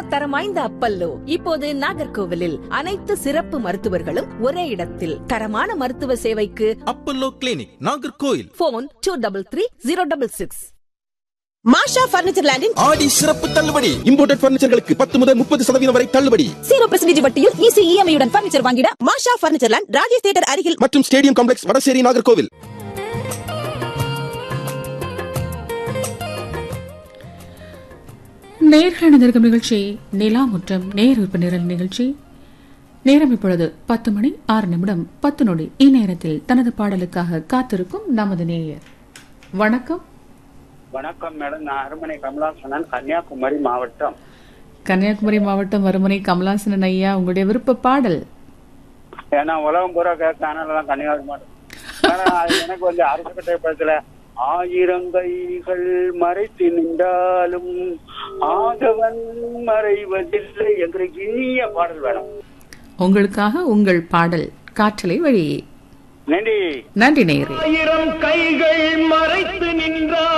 தரம் வாய்ந்த அப்பல்லோ இப்போது நாகர்கோவிலில் அனைத்து சிறப்பு மருத்துவர்களும் ஒரே இடத்தில் தரமான மருத்துவ சேவைக்கு Apollo clinic Nagercoil phone two double three zero double six Masha furniture லேண்டின் ஆடி சிறப்பு தள்ளுபடி இம்போர்டட் பர்னிச்சர்களுக்கு பத்து முதல் முப்பது சதவீதம் வரை தள்ளுபடி ஜீரோ பர்சன்டேஜ் வட்டியில் ஈஸி இஎம்ஐயுடன் பர்னிச்சர் வாங்கிட Masha furniture land Rajesh theatre அருகில் மற்றும் ஸ்டேடியம் காம்ப்ளெக்ஸ் வடசேரி நாகர்கோவில் நேர்கள் நிற்கும் நிகழ்ச்சி நிலா முற்றம் நேர் விருப்ப நிரல் நிகழ்ச்சி நேரம் இப்பொழுது பத்து மணி ஆறு நிமிடம் பத்து நொடி இந்நேரத்தில் தனது பாடலுக்காக காத்திருக்கும் நமது நேயர் வணக்கம் வணக்கம் மேடம் நான் அருமனை கமலாசனன் கன்னியாகுமரி மாவட்டம் கன்னியாகுமரி மாவட்டம் வருமுனை கமலாசனன் ஐயா உங்களுடைய விருப்ப பாடல் ஏன்னா உலகம் பூரா கேட்க அதனாலதான் கன்னியாகுமரி மாவட்டம் ஆனா, அது எனக்கு வந்து அரசு கட்டை படத்துல ஆயிரம் கைகள் மறைத்து நின்றாலும் ஆதவன் மறைவதில்லை என்கிற இனிய பாடல் வேணும் உங்களுக்காக உங்கள் பாடல் காற்றலை வழியே நன்றி நன்றி நேயரே ஆயிரம் கைகள் மறைத்து நின்றார்